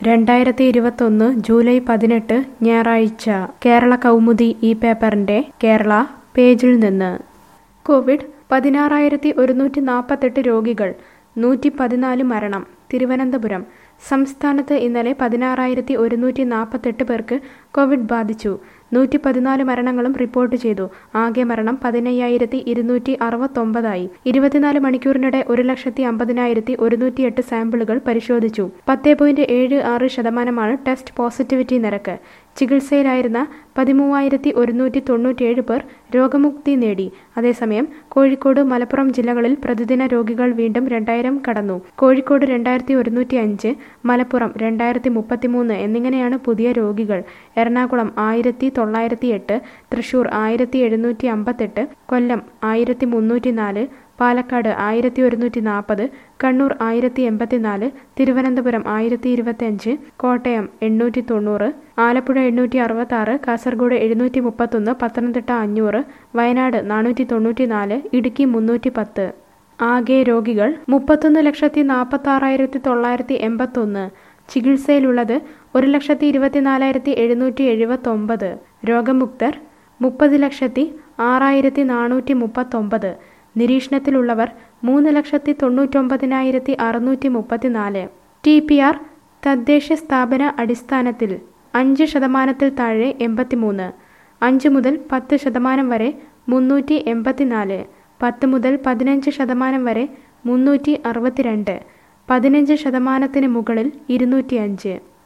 രണ്ടായിരത്തി ഇരുപത്തൊന്ന് ജൂലൈ പതിനെട്ട് ഞായറാഴ്ച കേരള കൗമുദി ഈ പേപ്പറിന്റെ കേരള പേജിൽ നിന്ന് കോവിഡ് പതിനാറായിരത്തി ഒരുന്നൂറ്റി നാൽപ്പത്തെട്ട് രോഗികൾ നൂറ്റി പതിനാല് മരണം തിരുവനന്തപുരം സംസ്ഥാനത്ത് ഇന്നലെ പതിനാറായിരത്തി ഒരുന്നൂറ്റി നാൽപ്പത്തെട്ട് പേർക്ക് കോവിഡ് ബാധിച്ചു നൂറ്റി പതിനാല് മരണങ്ങളും റിപ്പോർട്ട് ചെയ്തു ആകെ മരണം പതിനയ്യായിരത്തി ഇരുന്നൂറ്റി അറുപത്തൊമ്പതായി ഇരുപത്തിനാല് മണിക്കൂറിനിടെ ഒരു ലക്ഷത്തി അമ്പതിനായിരത്തി ഒരുന്നൂറ്റിയെട്ട് സാമ്പിളുകൾ പരിശോധിച്ചു പത്ത് പോയിന്റ് ഏഴ് ആറ് ശതമാനമാണ് ടെസ്റ്റ് പോസിറ്റിവിറ്റി നിരക്ക് ചികിത്സയിലായിരുന്ന പതിമൂവായിരത്തി ഒരുന്നൂറ്റി തൊണ്ണൂറ്റിയേഴ് പേർ രോഗമുക്തി നേടി അതേസമയം കോഴിക്കോട് മലപ്പുറം ജില്ലകളിൽ പ്രതിദിന രോഗികൾ വീണ്ടും രണ്ടായിരം കടന്നു കോഴിക്കോട് രണ്ടായിരത്തി ഒരുന്നൂറ്റി അഞ്ച് മലപ്പുറം രണ്ടായിരത്തി മുപ്പത്തിമൂന്ന് എന്നിങ്ങനെയാണ് പുതിയ രോഗികൾ എറണാകുളം ആയിരത്തി തൊള്ളായിരത്തി എട്ട് തൃശൂർ ആയിരത്തി എഴുന്നൂറ്റി അമ്പത്തെട്ട് കൊല്ലം ആയിരത്തി മുന്നൂറ്റി നാല് പാലക്കാട് ആയിരത്തി ഒരുന്നൂറ്റി നാൽപ്പത് കണ്ണൂർ ആയിരത്തി എൺപത്തിനാല് തിരുവനന്തപുരം ആയിരത്തി ഇരുപത്തിയഞ്ച് കോട്ടയം എണ്ണൂറ്റി തൊണ്ണൂറ് ആലപ്പുഴ എണ്ണൂറ്റി അറുപത്തി ആറ് കാസർഗോഡ് എഴുന്നൂറ്റി മുപ്പത്തൊന്ന് പത്തനംതിട്ട അഞ്ഞൂറ് വയനാട് നാനൂറ്റി തൊണ്ണൂറ്റി നാല് ഇടുക്കി മുന്നൂറ്റി പത്ത് ആകെ രോഗികൾ മുപ്പത്തൊന്ന് ലക്ഷത്തി നാൽപ്പത്തി ആറായിരത്തി തൊള്ളായിരത്തി എൺപത്തൊന്ന് ചികിത്സയിലുള്ളത് ഒരു ലക്ഷത്തി ഇരുപത്തിനാലായിരത്തി എഴുന്നൂറ്റി എഴുപത്തൊമ്പത് രോഗമുക്തർ മുപ്പത് ലക്ഷത്തി ആറായിരത്തി നാനൂറ്റി മുപ്പത്തൊമ്പത് നിരീക്ഷണത്തിലുള്ളവർ മൂന്ന് ലക്ഷത്തി തൊണ്ണൂറ്റൊമ്പതിനായിരത്തി അറുന്നൂറ്റി മുപ്പത്തിനാല് ടി പി ആർ തദ്ദേശ സ്ഥാപന അടിസ്ഥാനത്തിൽ അഞ്ച് ശതമാനത്തിൽ താഴെ എൺപത്തിമൂന്ന് അഞ്ച് മുതൽ പത്ത് ശതമാനം വരെ മുന്നൂറ്റി എൺപത്തിനാല് പത്ത് മുതൽ പതിനഞ്ച് ശതമാനം വരെ മുന്നൂറ്റി അറുപത്തിരണ്ട് പതിനഞ്ച് ശതമാനത്തിന് മുകളിൽ ഇരുന്നൂറ്റിയഞ്ച്